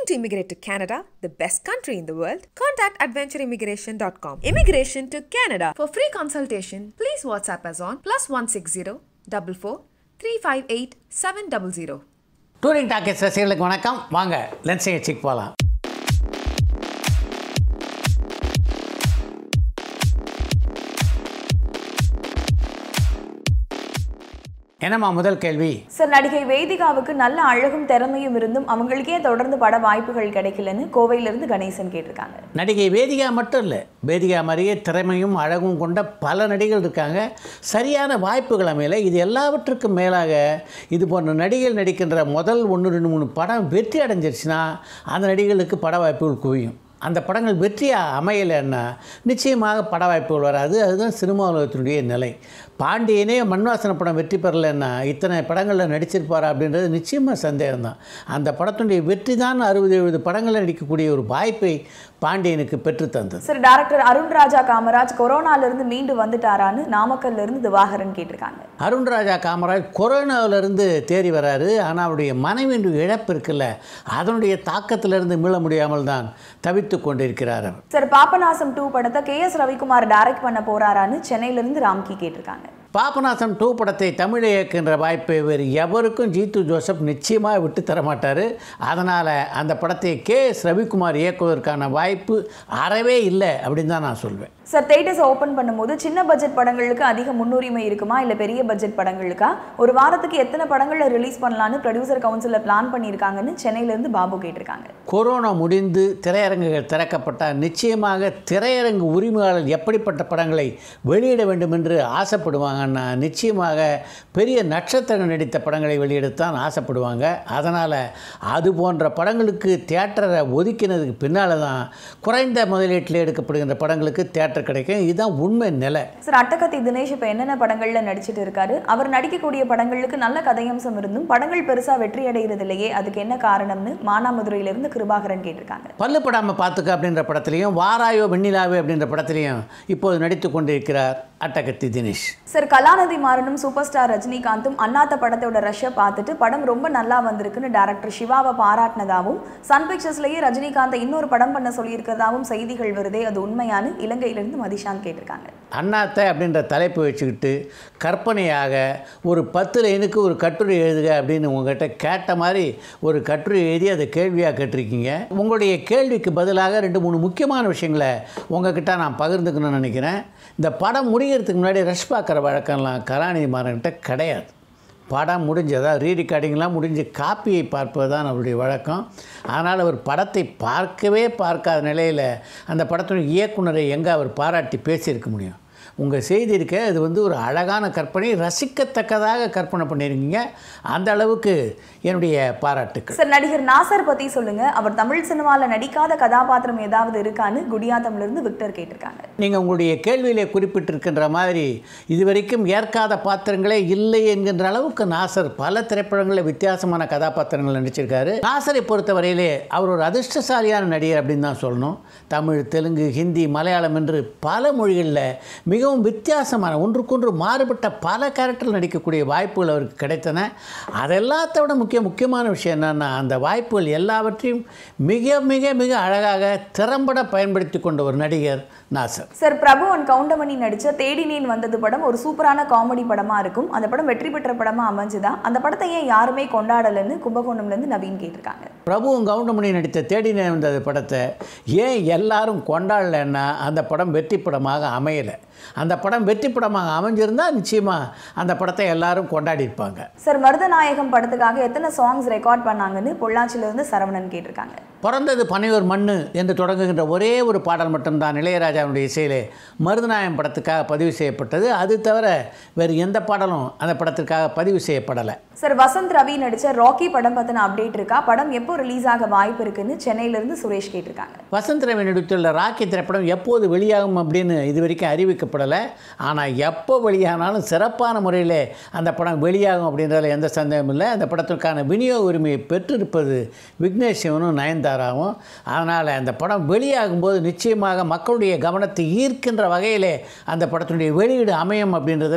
to immigrate to Canada, the best country in the world? Contact adventureimmigration.com. Immigration to Canada. For free consultation, please WhatsApp us on plus 160 44 358 700. Touring talkies ரசிகர்களுக்கு வணக்கம் வாங்க lens நிகழ்ச்சிக்கு போகலாம் என்னம்மா முதல் கேள்வி sir நடிகை வேதிகாவுக்கு நல்ல அழகும் திறமையும் இருந்தும் அவங்களுக்கே தொடர்ந்து பட வாய்ப்புகள் கிடைக்கலன்னு கோவையிலிருந்து கணேசன் கேட்டிருக்காங்க நடிகை வேதிகா மட்டும் இல்லை வேதிகா மாதிரியே திறமையும் அழகும் கொண்ட பல நடிகர்கள் இருக்காங்க சரியான வாய்ப்புகள் அமையல இது எல்லாவற்றுக்கும் மேலாக இது போன்ற நடிகைகள் நடிக்கின்ற முதல் ஒன்று ரெண்டு மூணு படம் வெற்றி அடைஞ்சிருச்சுன்னா அந்த நடிகர்களுக்கு பட வாய்ப்புகள் குவியும் அந்த படங்கள் வெற்றியாக அமையலைன்னா நிச்சயமாக பட வாய்ப்புகள் வராது அதுதான் சினிமா உலகத்தினுடைய நிலை பாண்டியனே மண்வாசன படம் வெற்றி பெறலைன்னா இத்தனை படங்களில் நடிச்சிருப்பாரா அப்படின்றது நிச்சயமாக சந்தேகம் தான் அந்த படத்தினுடைய வெற்றி தான் அறுபது எழுபது படங்களில் நடிக்கக்கூடிய ஒரு வாய்ப்பை பாண்டியனுக்கு பெற்று தந்தது சார் டைரக்டர் அருண் ராஜா காமராஜ் கொரோனால இருந்து மீண்டு வந்துட்டாரான்னு நாமக்கல்ல இருந்து திவாகரன் கேட்டிருக்காங்க அருண்ராஜா காமராஜ் கொரோனாவிலிருந்து தேறி வராரு ஆனால் அவருடைய மனைவியின் இழப்பு இருக்குல்ல அதனுடைய தாக்கத்திலிருந்து மீள முடியாமல் தான் தவித்து கொண்டிருக்கிறார் அவர் சார் பாபநாசம் டூ படத்தை கே எஸ் ரவிக்குமார் டைரக்ட் பண்ண போறாரான்னு சென்னையில இருந்து ராம்கி கேட்டிருக்காங்க பாபநாசம் டூ படத்தை தமிழை இயக்குகின்ற வாய்ப்பை வேறு எவருக்கும் ஜீத்து ஜோசப் நிச்சயமாக விட்டு தர மாட்டார் அதனால் அந்த படத்தை கே எஸ் ரவிக்குமார் இயக்குவதற்கான வாய்ப்பு அறவே இல்லை அப்படின்னு தான் நான் சொல்வேன் சார் தேட்டர்ஸ் ஓபன் பண்ணும்போது சின்ன பட்ஜெட் படங்களுக்கு அதிக முன்னுரிமை இருக்குமா இல்ல பெரிய பட்ஜெட் படங்களுக்கா ஒரு வாரத்துக்கு எத்தனை படங்களை ரிலீஸ் பண்ணலான்னு ப்ரொடியூசர் கவுன்சிலில் பிளான் பண்ணியிருக்காங்கன்னு சென்னையில இருந்து பாபு கேட்டிருக்காங்க கொரோனா முடிந்து திரையரங்குகள் திறக்கப்பட்டால் நிச்சயமாக திரையரங்கு உரிமையாளர் எப்படிப்பட்ட படங்களை வெளியிட வேண்டும் என்று ஆசைப்படுவாங்கன்னா நிச்சயமாக பெரிய நட்சத்திரங்கள் நடித்த படங்களை வெளியிடத்தான் ஆசைப்படுவாங்க அதனால் அது போன்ற படங்களுக்கு தியேட்டரை ஒதுக்கினதுக்கு பின்னால் தான் குறைந்த முதலீட்டில் எடுக்கப்படுகின்ற படங்களுக்கு தியேட்டர் கிடைக்கும் இதுதான் உண்மை நிலை சார் அட்டகத்தி தினேஷ் இப்போ என்னென்ன படங்கள்ல நடிச்சிட்டு இருக்காரு அவர் நடிக்கக்கூடிய படங்களுக்கு நல்ல கதையம்சம் இருந்தும் படங்கள் பெருசா வெற்றி அடைகிறது இல்லையே அதுக்கு என்ன காரணம்னு மானாமதுரையில இருந்து கிருபாகரன் கேட்டிருக்காங்க பல்லு படாமல் பார்த்துக்க அப்படின்ற படத்துலையும் வாராயோ வெண்ணிலாவே அப்படின்ற படத்துலையும் இப்போது நடித்து கொண்டிருக்கிறார் அட்டகத்தி தினேஷ் சார் கலாநிதி மாறனும் சூப்பர் ஸ்டார் ரஜினிகாந்தும் அண்ணாத்த படத்தோட ரஷ்ஷை பார்த்துட்டு படம் ரொம்ப நல்லா வந்திருக்குன்னு டேரக்டர் சிவாவை பாராட்டினதாகவும் சன் பிக்சர்ஸ்லயே ரஜினிகாந்தை இன்னொரு படம் பண்ண சொல்லியிருக்கிறதாவும் செய்திகள் வருதே அது உண்மையானு இலங்கையிலிருந்து மதிஷாந்த் கேட்டிருக்காங்க அண்ணாத்தை அப்படின்ற தலைப்பு வச்சுக்கிட்டு கற்பனையாக ஒரு பத்து லைனுக்கு ஒரு கட்டுரை எழுதுக அப்படின்னு உங்கள்கிட்ட கேட்ட மாதிரி ஒரு கட்டுரை எழுதி அதை கேள்வியாக கேட்டிருக்கீங்க உங்களுடைய கேள்விக்கு பதிலாக ரெண்டு மூணு முக்கியமான விஷயங்களை உங்ககிட்ட நான் பகிர்ந்துக்கணும்னு நினைக்கிறேன் இந்த படம் முடிகிறதுக்கு முன்னாடி ரஷ் பார்க்குற வழக்கம்லாம் கலாநிதி மாறன்கிட்ட கிடையாது படம் முடிஞ்சதா ரீ ரெக்கார்டிங்லாம் முடிஞ்சு காப்பியை பார்ப்பது தான் அவருடைய வழக்கம் ஆனால் அவர் படத்தை பார்க்கவே பார்க்காத நிலையில் அந்த படத்தின் இயக்குனரை எங்கே அவர் பாராட்டி பேசியிருக்க முடியும் உங்கள் செய்தி இருக்க அது வந்து ஒரு அழகான கற்பனை ரசிக்கத்தக்கதாக கற்பனை பண்ணியிருக்கீங்க அந்த அளவுக்கு என்னுடைய பாராட்டுக்கள் சார் நடிகர் நாசர் பத்தி சொல்லுங்க அவர் தமிழ் சினிமால நடிக்காத கதாபாத்திரம் ஏதாவது இருக்கான்னு குடியாத்தம்ல இருந்து விக்டர் கேட்டிருக்காங்க நீங்கள் உங்களுடைய கேள்வியிலே குறிப்பிட்டிருக்கின்ற மாதிரி இதுவரைக்கும் ஏற்காத பாத்திரங்களே இல்லை என்கின்ற அளவுக்கு நாசர் பல திரைப்படங்களில் வித்தியாசமான கதாபாத்திரங்கள் நடிச்சிருக்காரு நாசரை பொறுத்தவரையிலே அவர் ஒரு அதிர்ஷ்டசாலியான நடிகர் அப்படின்னு தான் சொல்லணும் தமிழ் தெலுங்கு ஹிந்தி மலையாளம் என்று பல மொழிகளில் மிகவும் வித்தியாசமான ஒன்றுக்கொன்று மாறுபட்ட பல கேரக்டர் நடிக்கக்கூடிய வாய்ப்புகள் அவருக்கு கிடைத்தன அதெல்லாத்த விட முக்கிய முக்கியமான விஷயம் என்னென்னா அந்த வாய்ப்புகள் எல்லாவற்றையும் மிக மிக மிக அழகாக திறம்பட பயன்படுத்தி கொண்ட ஒரு நடிகர் நாசர் சார் பிரபு அண்ட் கவுண்டமணி நடிச்ச தேடினேன் வந்தது படம் ஒரு சூப்பரான காமெடி படமா இருக்கும் அந்த படம் வெற்றி பெற்ற படமா அமைஞ்சுதா அந்த படத்தை ஏன் யாருமே கொண்டாடலைன்னு கும்பகோணம்ல இருந்து நவீன் கேட்டிருக்காங்க பிரபுவும் கவுண்டமணி நடித்த தேடினே வந்தது படத்தை ஏன் எல்லாரும் கொண்டாடலைன்னா அந்த படம் வெற்றி படமாக அமையலை அந்த படம் வெற்றி படமாக அமைஞ்சிருந்தால் நிச்சயமாக அந்த படத்தை எல்லாரும் கொண்டாடியிருப்பாங்க சார் மருதநாயகம் படத்துக்காக எத்தனை சாங்ஸ் ரெக்கார்ட் பண்ணாங்கன்னு பொள்ளாச்சியில இருந்து சரவணன் கேட்டிருக்காங்க பிறந்தது பனையூர் மண்ணு என்று தொடங்குகின்ற ஒரே ஒரு பாடல் மட்டும்தான் இளையராஜாவுடைய இசையிலே மருதநாயம் படத்துக்காக பதிவு செய்யப்பட்டது அது தவிர வேறு எந்த பாடலும் அந்த படத்திற்காக பதிவு செய்யப்படலை சார் வசந்த் ரவி நடிச்ச ராக்கி படம் பத்தின அப்டேட் இருக்கா படம் எப்போ ரிலீஸ் ஆக வாய்ப்பு இருக்குன்னு சென்னையில இருந்து சுரேஷ் கேட்டிருக்காங்க வசந்த் ரவி நடித்துள்ள ராக்கி திரைப்படம் எப்போது வெளியாகும் அப்படின்னு இது வரைக்கும் அறிவிக்கப்படலை ஆனால் எப்போ வெளியானாலும் சிறப்பான முறையில் அந்த படம் வெளியாகும் அப்படின்றதுல எந்த சந்தேகமும் இல்லை அந்த படத்திற்கான விநியோக உரிமையை பெற்றிருப்பது விக்னேஷ் சிவனும் நயன்தாராவும் அதனால் அந்த படம் வெளியாகும்போது நிச்சயமாக மக்களுடைய கவனத்தை ஈர்க்கின்ற வகையிலே அந்த படத்தினுடைய வெளியீடு அமையும் அப்படின்றதுல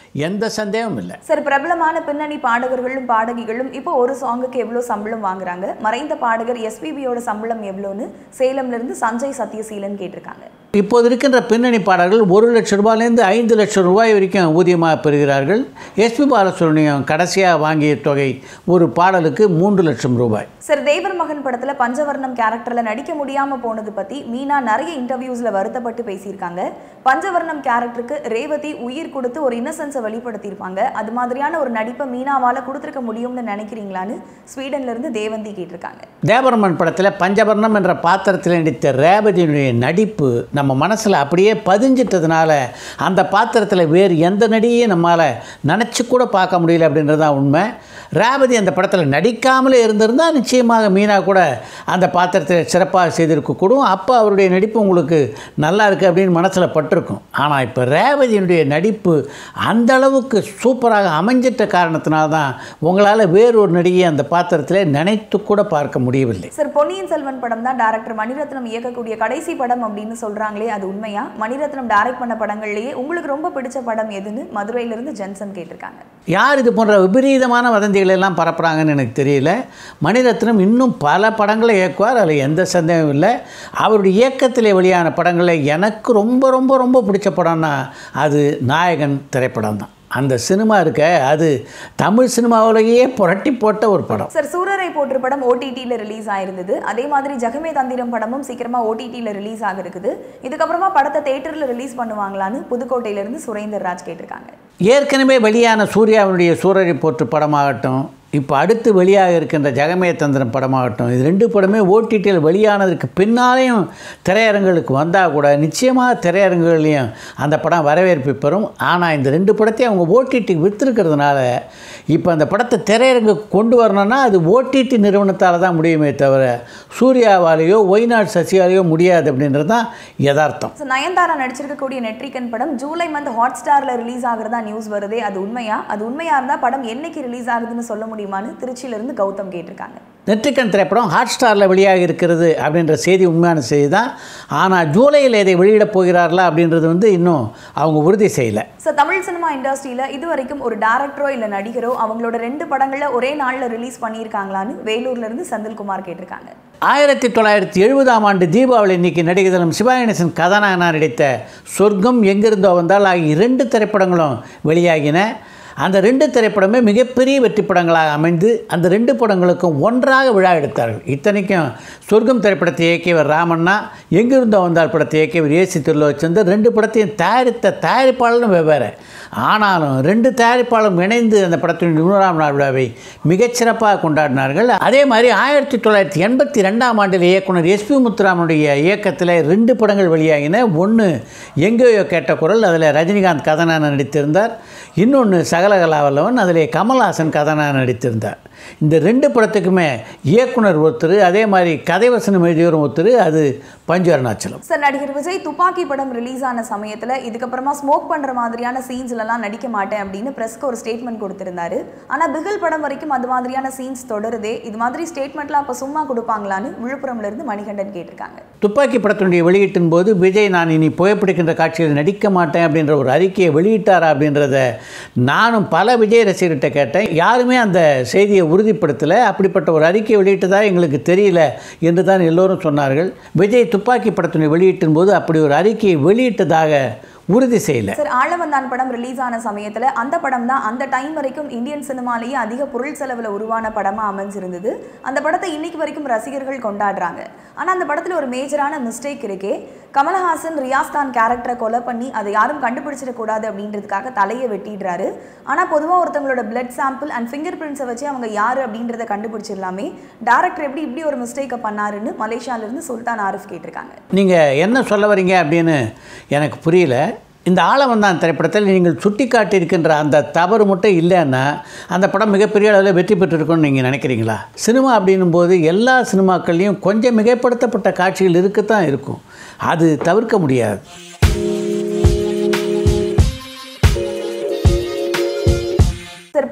எந்த சந்தேகமும் இல்லை சார் பிரபலமான பின்னணி பாடகர்களும் பாடகிகளும் இப்போ ஒரு சாங்குக்கு எவ்வளோ சம்பளம் வாங்குறாங்க மறைந்த பாடகர் எஸ்பிபியோட சம்பளம் எவ்வளோன்னு சேலம்ல இருந்து சஞ்சய் சத்யசீலன் கேட்டிருக்காங்க இப்போது இருக்கின்ற பின்னணி பாடல்கள் ஒரு லட்சம் ரூபாயிலேருந்து ஐந்து லட்சம் ரூபாய் வரைக்கும் ஊதியமாக பெறுகிறார்கள் எஸ்பி பாலசுப்ரமணியம் கடைசியாக வாங்கிய தொகை ஒரு பாடலுக்கு மூன்று லட்சம் ரூபாய் சார் தேவர் மகன் படத்துல பஞ்சவர்ணம் கேரக்டர்ல நடிக்க முடியாம போனது பத்தி மீனா நிறைய இன்டர்வியூஸ்ல வருத்தப்பட்டு பேசியிருக்காங்க பஞ்சவர்ணம் கேரக்டருக்கு ரேவதி உயிர் கொடுத்து ஒரு இன்னசென்ஸை வெளிப்படுத்தியிருப்பாங்க அது மாதிரியான ஒரு நடிப்பை மீனாவால கொடுத்துருக்க முடியும்னு நினைக்கிறீங்களான்னு ஸ்வீடன்ல இருந்து தேவந்தி கேட்டிருக்காங்க தேவரமன் படத்தில் பஞ்சவர்ணம் என்ற பாத்திரத்தில் நடித்த ரேவதியினுடைய நடிப்பு நம்ம மனசில் அப்படியே பதிஞ்சிட்டதுனால அந்த பாத்திரத்தில் வேறு எந்த நடிகையும் நம்மால் நினச்சி கூட பார்க்க முடியல அப்படின்றது தான் உண்மை ரேவதி அந்த படத்தில் நடிக்காமலே இருந்திருந்தால் நிச்சயமாக மீனா கூட அந்த பாத்திரத்தில் சிறப்பாக செய்திருக்கக்கூடும் அப்போ அவருடைய நடிப்பு உங்களுக்கு நல்லா இருக்குது அப்படின்னு மனசில் பட்டிருக்கும் ஆனால் இப்போ ரேவதியினுடைய நடிப்பு அந்த அளவுக்கு சூப்பராக அமைஞ்சிட்ட காரணத்தினால தான் உங்களால் வேறொரு நடிகையை அந்த பாத்திரத்தில் நினைத்து கூட பார்க்க முடியவில்லை சார் பொன்னியின் செல்வன் படம் தான் டைரக்டர் மணிரத்னம் இயக்கக்கூடிய கடைசி படம் அப்படின்னு சொல்றாங்களே அது உண்மையா மணிரத்னம் டைரக்ட் பண்ண படங்கள்லயே உங்களுக்கு ரொம்ப பிடிச்ச படம் எதுன்னு மதுரையில இருந்து ஜென்சன் கேட்டிருக்காங்க யார் இது போன்ற விபரீதமான வதந்திகளை எல்லாம் பரப்புகிறாங்கன்னு எனக்கு தெரியல மணிரத்னம் இன்னும் பல படங்களை இயக்குவார் அதில் எந்த சந்தேகமும் இல்லை அவருடைய இயக்கத்தில் வெளியான படங்களில் எனக்கு ரொம்ப ரொம்ப ரொம்ப பிடிச்ச படம்னா அது நாயகன் திரைப்படம் தான் அந்த சினிமா இருக்க அது தமிழ் சினிமாவிலேயே புரட்டி போட்ட ஒரு படம் சார் சூரரை போற்று படம் ஓடிடியில் ரிலீஸ் ஆயிருந்தது அதே மாதிரி ஜெகமே தந்திரம் படமும் சீக்கிரமா ஓடிடியில் ரிலீஸ் ஆக இருக்குது இதுக்கப்புறமா படத்தை தேட்டரில் ரிலீஸ் பண்ணுவாங்களான்னு புதுக்கோட்டையில இருந்து சுரேந்தர் ராஜ் கேட்டிருக்காங்க ஏற்கனவே வெளியான சூர்யாவினுடைய சூரரை போற்று படமாகட்டும் இப்போ அடுத்து வெளியாக இருக்கின்ற ஜெகமே தந்திரம் படமாகட்டும் இது ரெண்டு படமே ஓடிடியில் வெளியானதுக்கு பின்னாலேயும் திரையரங்குகளுக்கு வந்தால் கூட நிச்சயமாக திரையரங்குகள்லையும் அந்த படம் வரவேற்பு பெறும் ஆனால் இந்த ரெண்டு படத்தையும் அவங்க ஓடிடிக்கு விற்றுருக்கிறதுனால இப்போ அந்த படத்தை திரையரங்குக்கு கொண்டு வரணும்னா அது ஓடிடி நிறுவனத்தால் தான் முடியுமே தவிர சூர்யாவாலேயோ ஒய்நாட் சசியாலேயோ முடியாது அப்படின்றது தான் யதார்த்தம் ஸோ நயன்தாரா நடிச்சிருக்கக்கூடிய நெட்ரிகன் படம் ஜூலை மந்த் ஹாட் ஸ்டாரில் ரிலீஸ் ஆகுறதா நியூஸ் வருதே அது உண்மையா அது உண்மையா இருந்தால் படம் என்னைக்கு ரிலீஸ் ஆகுதுன்னு சொல்ல முடியுமான்னு திருச்சியில இருந்து கௌதம் கேட்டிருக்காங்க நெற்றிக்கன் திரைப்படம் ஹாட் ஸ்டாரில் வெளியாக இருக்கிறது அப்படின்ற செய்தி உண்மையான செய்தி தான் ஆனால் ஜூலையில் இதை வெளியிடப் போகிறார்களா அப்படின்றது வந்து இன்னும் அவங்க உறுதி செய்யலை ஸோ தமிழ் சினிமா இண்டஸ்ட்ரியில் இது வரைக்கும் ஒரு டேரக்டரோ இல்லை நடிகரோ அவங்களோட ரெண்டு படங்களை ஒரே நாளில் ரிலீஸ் பண்ணியிருக்காங்களான்னு வேலூர்ல இருந்து செந்தில்குமார் கேட்டிருக்காங்க ஆயிரத்தி தொள்ளாயிரத்தி எழுபதாம் ஆண்டு தீபாவளி இன்னைக்கு நடிகதளம் சிவாகணேசன் கதாநாயகனாக நடித்த சொர்க்கம் எங்கிருந்தோ வந்தால் ஆகிய இரண்டு திரைப்படங்களும் வெளியாகின அந்த ரெண்டு திரைப்படமே மிகப்பெரிய வெற்றி படங்களாக அமைந்து அந்த ரெண்டு படங்களுக்கும் ஒன்றாக விழா எடுத்தார்கள் இத்தனைக்கும் சொர்க்கம் திரைப்படத்தை இயக்கியவர் ராமண்ணா எங்கிருந்தோ வந்தால் படத்தை இயக்கியவர் ஏசி திருலோச்சந்தர் ரெண்டு படத்தையும் தயாரித்த தயாரிப்பாளரும் வெவ்வேறு ஆனாலும் ரெண்டு தயாரிப்பாளரும் இணைந்து அந்த படத்தின் நூறாம் நாள் விழாவை மிகச்சிறப்பாக கொண்டாடினார்கள் அதே மாதிரி ஆயிரத்தி தொள்ளாயிரத்தி எண்பத்தி ரெண்டாம் ஆண்டில் இயக்குனர் எஸ்பி முத்துராமனுடைய இயக்கத்தில் ரெண்டு படங்கள் வெளியாகின ஒன்று எங்கேயோ கேட்ட குரல் அதில் ரஜினிகாந்த் கதாநாயகன் நடித்திருந்தார் இன்னொன்று சகலகலாவல்லவன் அதிலே கமல்ஹாசன் கதாநாயகன் நடித்திருந்தார் இந்த ரெண்டு படத்துக்குமே இயக்குனர் ஒருத்தர் அதே மாதிரி கதை வசனம் எழுதியவரும் ஒருத்தர் அது பஞ்சு அருணாச்சலம் சார் நடிகர் விஜய் துப்பாக்கி படம் ரிலீஸ் ஆன சமயத்தில் இதுக்கப்புறமா ஸ்மோக் பண்ணுற மாதிரியான சீன்ஸ்லலாம் நடிக்க மாட்டேன் அப்படின்னு ப்ரெஸ்க்கு ஒரு ஸ்டேட்மெண்ட் கொடுத்திருந்தாரு ஆனால் பிகில் படம் வரைக்கும் அது மாதிரியான சீன்ஸ் தொடருதே இது மாதிரி ஸ்டேட்மெண்ட்லாம் அப்போ சும்மா கொடுப்பாங்களான்னு விழுப்புரம்ல இருந்து மணிகண்டன் கேட்டிருக்காங்க துப்பாக்கி படத்தினுடைய வெளியீட்டின் போது விஜய் நான் இனி புகைப்பிடிக்கின்ற காட்சியில் நடிக்க மாட்டேன் அப்படின்ற ஒரு அறிக்கையை வெளியிட்டாரா அப்படின்றத நானும் பல விஜய் ரசிகர்கிட்ட கேட்டேன் யாருமே அந்த செய்தியை உறுதிப்படுத்தலை அப்படிப்பட்ட ஒரு அறிக்கை வெளியிட்டதா எங்களுக்கு தெரியல என்று தான் எல்லோரும் சொன்னார்கள் விஜய் துப்பாக்கி படத்தினுடைய வெளியீட்டின் போது அப்படி ஒரு அறிக்கையை வெளியிட்டதாக உறுதி செய்யலை சார் ஆளவந்தான் படம் ரிலீஸ் ஆன சமயத்தில் அந்த படம் தான் அந்த டைம் வரைக்கும் இந்தியன் சினிமாலேயே அதிக பொருள் செலவில் உருவான படமாக அமைஞ்சிருந்தது அந்த படத்தை இன்னைக்கு வரைக்கும் ரசிகர்கள் கொண்டாடுறாங்க ஆனால் அந்த படத்தில் ஒரு மேஜரான மிஸ்டேக் இருக்கே கமலஹாசன் ரியாஸ் கான் கேரக்டரை கொலை பண்ணி அதை யாரும் கண்டுபிடிச்சிடக்கூடாது அப்படின்றதுக்காக தலையை வெட்டிடுறாரு ஆனால் பொதுவாக ஒருத்தவங்களோட பிளட் சாம்பிள் அண்ட் ஃபிங்கர் பிரிண்ட்ஸை வச்சு அவங்க யார் அப்படின்றத கண்டுபிடிச்சிடலாமே டேரக்டர் எப்படி இப்படி ஒரு மிஸ்டேக்கை பண்ணாருன்னு மலேசியாவிலிருந்து சுல்தான் ஆரிஃப் கேட்டிருக்காங்க நீங்கள் என்ன சொல்ல வரீங்க அப்படின்னு எனக்கு புரியல இந்த ஆளவந்தான் திரைப்படத்தில் நீங்கள் சுட்டி காட்டியிருக்கின்ற அந்த தவறு மட்டும் இல்லைன்னா அந்த படம் மிகப்பெரிய அளவில் வெற்றி பெற்றிருக்கும்னு நீங்கள் நினைக்கிறீங்களா சினிமா அப்படின்னும் போது எல்லா சினிமாக்கள்லையும் கொஞ்சம் மிகைப்படுத்தப்பட்ட காட்சிகள் இருக்கத்தான் இருக்கும் அது தவிர்க்க முடியாது sir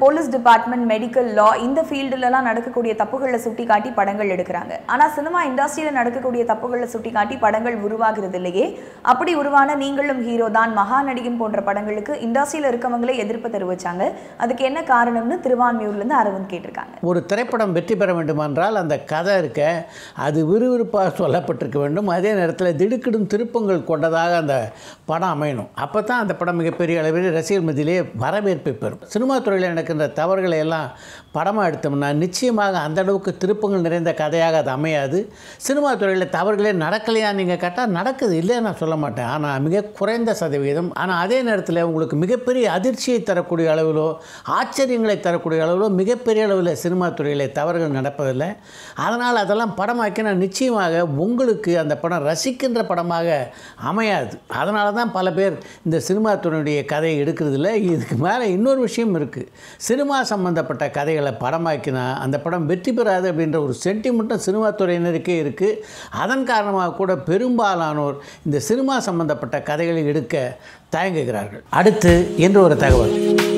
police department medical law இந்த ஃபீல்டுலலாம் நடக்கக்கூடிய தப்புகளை சுட்டி காட்டி படங்கள் எடுக்கிறாங்க ஆனால் சினிமா இண்டஸ்ட்ரியில் நடக்கக்கூடிய தப்புகளை சுட்டி காட்டி படங்கள் உருவாகிறது இல்லையே அப்படி உருவான நீங்களும் ஹீரோ தான் மகா நடிகன் போன்ற படங்களுக்கு இண்டஸ்ட்ரியில் இருக்கவங்களே எதிர்ப்பு தெரிவிச்சாங்க அதுக்கு என்ன காரணம்னு திருவான்மியூர்லேருந்து அரவிந்த் கேட்டிருக்காங்க ஒரு திரைப்படம் வெற்றி பெற வேண்டுமென்றால் அந்த கதை இருக்க அது விறுவிறுப்பாக சொல்லப்பட்டிருக்க வேண்டும் அதே நேரத்தில் திடுக்கிடும் திருப்பங்கள் கொண்டதாக அந்த படம் அமையணும் அப்போ தான் அந்த படம் மிகப்பெரிய அளவில் ரசிகர் மத்தியிலே வரவேற்பை பெறும் சினிமா துறையில் நடக்கின்ற தவறுகளை எல்லாம் படமாக எடுத்தோம்னா நிச்சயமாக அந்த அளவுக்கு திருப்பங்கள் நிறைந்த கதையாக அது அமையாது சினிமா துறையில் தவறுகளே நடக்கலையா நீங்கள் கேட்டால் நடக்குது இல்லைன்னு நான் சொல்ல மாட்டேன் ஆனால் மிக குறைந்த சதவீதம் ஆனால் அதே நேரத்தில் உங்களுக்கு மிகப்பெரிய அதிர்ச்சியை தரக்கூடிய அளவிலோ ஆச்சரியங்களை தரக்கூடிய அளவிலோ மிகப்பெரிய அளவில் சினிமா துறையில் தவறுகள் நடப்பதில்லை அதனால் அதெல்லாம் படமாக்கினா நிச்சயமாக உங்களுக்கு அந்த படம் ரசிக்கின்ற படமாக அமையாது அதனால தான் பல பேர் இந்த சினிமா துறையுடைய கதையை எடுக்கிறதில்ல இதுக்கு மேலே இன்னொரு விஷயம் இருக்குது சினிமா சம்பந்தப்பட்ட கதைகளை படமாக்கினா அந்த படம் வெற்றி பெறாது அப்படின்ற ஒரு சென்டிமெண்ட்டும் சினிமா துறையினருக்கே இருக்குது அதன் காரணமாக கூட பெரும்பாலானோர் இந்த சினிமா சம்பந்தப்பட்ட கதைகளை எடுக்க தயங்குகிறார்கள் அடுத்து என்று ஒரு தகவல்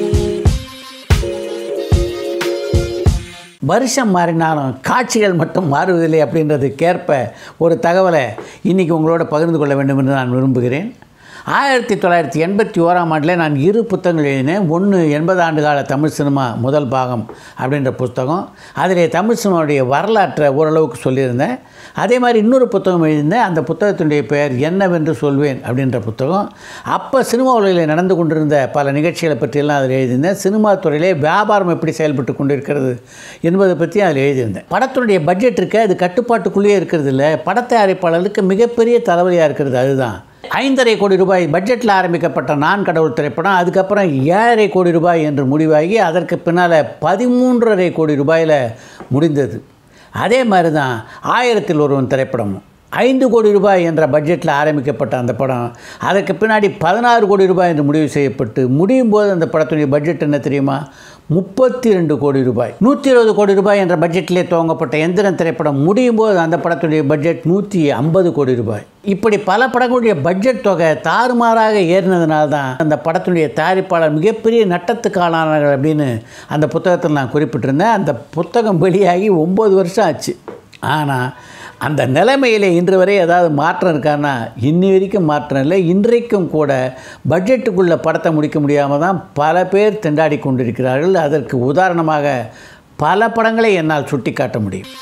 வருஷம் மாறினாலும் காட்சிகள் மட்டும் மாறுவதில்லை அப்படின்றதுக்கேற்ப ஒரு தகவலை இன்றைக்கி உங்களோட பகிர்ந்து கொள்ள வேண்டும் என்று நான் விரும்புகிறேன் ஆயிரத்தி தொள்ளாயிரத்தி எண்பத்தி ஓராம் ஆண்டில் நான் இரு புத்தகங்கள் எழுதினேன் ஒன்று எண்பது ஆண்டு கால தமிழ் சினிமா முதல் பாகம் அப்படின்ற புத்தகம் அதிலே தமிழ் சினிமாவுடைய வரலாற்றை ஓரளவுக்கு சொல்லியிருந்தேன் அதே மாதிரி இன்னொரு புத்தகம் எழுதியிருந்தேன் அந்த புத்தகத்தினுடைய பெயர் என்னவென்று சொல்வேன் அப்படின்ற புத்தகம் அப்போ சினிமா உலகில் நடந்து கொண்டிருந்த பல நிகழ்ச்சிகளை பற்றியெல்லாம் அதில் எழுதியிருந்தேன் சினிமா துறையிலே வியாபாரம் எப்படி செயல்பட்டு கொண்டிருக்கிறது என்பதை பற்றி அதில் எழுதியிருந்தேன் படத்தினுடைய பட்ஜெட் இருக்க அது கட்டுப்பாட்டுக்குள்ளேயே இருக்கிறது இல்லை படத்தயாரிப்பாளர்களுக்கு மிகப்பெரிய தலைவலியாக இருக்கிறது அதுதான் ஐந்தரை கோடி ரூபாய் பட்ஜெட்டில் ஆரம்பிக்கப்பட்ட நான் கடவுள் திரைப்படம் அதுக்கப்புறம் ஏழரை கோடி ரூபாய் என்று முடிவாகி அதற்கு பின்னால் பதிமூன்றரை கோடி ரூபாயில் முடிந்தது அதே மாதிரி தான் ஆயிரத்தில் ஒருவன் திரைப்படமும் ஐந்து கோடி ரூபாய் என்ற பட்ஜெட்டில் ஆரம்பிக்கப்பட்ட அந்த படம் அதற்கு பின்னாடி பதினாறு கோடி ரூபாய் என்று முடிவு செய்யப்பட்டு முடியும் போது அந்த படத்துடைய பட்ஜெட் என்ன தெரியுமா முப்பத்தி ரெண்டு கோடி ரூபாய் நூற்றி இருபது கோடி ரூபாய் என்ற பட்ஜெட்டிலே துவங்கப்பட்ட எந்திரன் திரைப்படம் முடியும் போது அந்த படத்துடைய பட்ஜெட் நூற்றி ஐம்பது கோடி ரூபாய் இப்படி பல படங்களுடைய பட்ஜெட் தொகை தாறுமாறாக ஏறினதுனால தான் அந்த படத்துடைய தயாரிப்பாளர் மிகப்பெரிய நட்டத்துக்கு ஆளானார்கள் அப்படின்னு அந்த புத்தகத்தில் நான் குறிப்பிட்டிருந்தேன் அந்த புத்தகம் வெளியாகி ஒம்பது வருஷம் ஆச்சு ஆனால் அந்த நிலைமையில் இன்று வரை ஏதாவது மாற்றம் இருக்கான்னா இன்னி வரைக்கும் மாற்றம் இல்லை இன்றைக்கும் கூட பட்ஜெட்டுக்குள்ளே படத்தை முடிக்க முடியாமல் தான் பல பேர் திண்டாடி கொண்டிருக்கிறார்கள் அதற்கு உதாரணமாக பல படங்களை என்னால் சுட்டி காட்ட முடியும்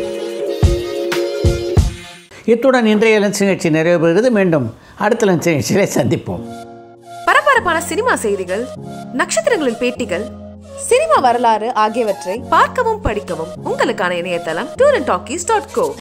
இத்துடன் இன்றைய லென்ஸ் நிகழ்ச்சி நிறைவு பெறுகிறது மீண்டும் அடுத்த லென்ஸ் நிகழ்ச்சியிலே சந்திப்போம் பரபரப்பான சினிமா செய்திகள் நட்சத்திரங்களின் பேட்டிகள் சினிமா வரலாறு ஆகியவற்றை பார்க்கவும் படிக்கவும் உங்களுக்கான இணையதளம் tour and talkies dot go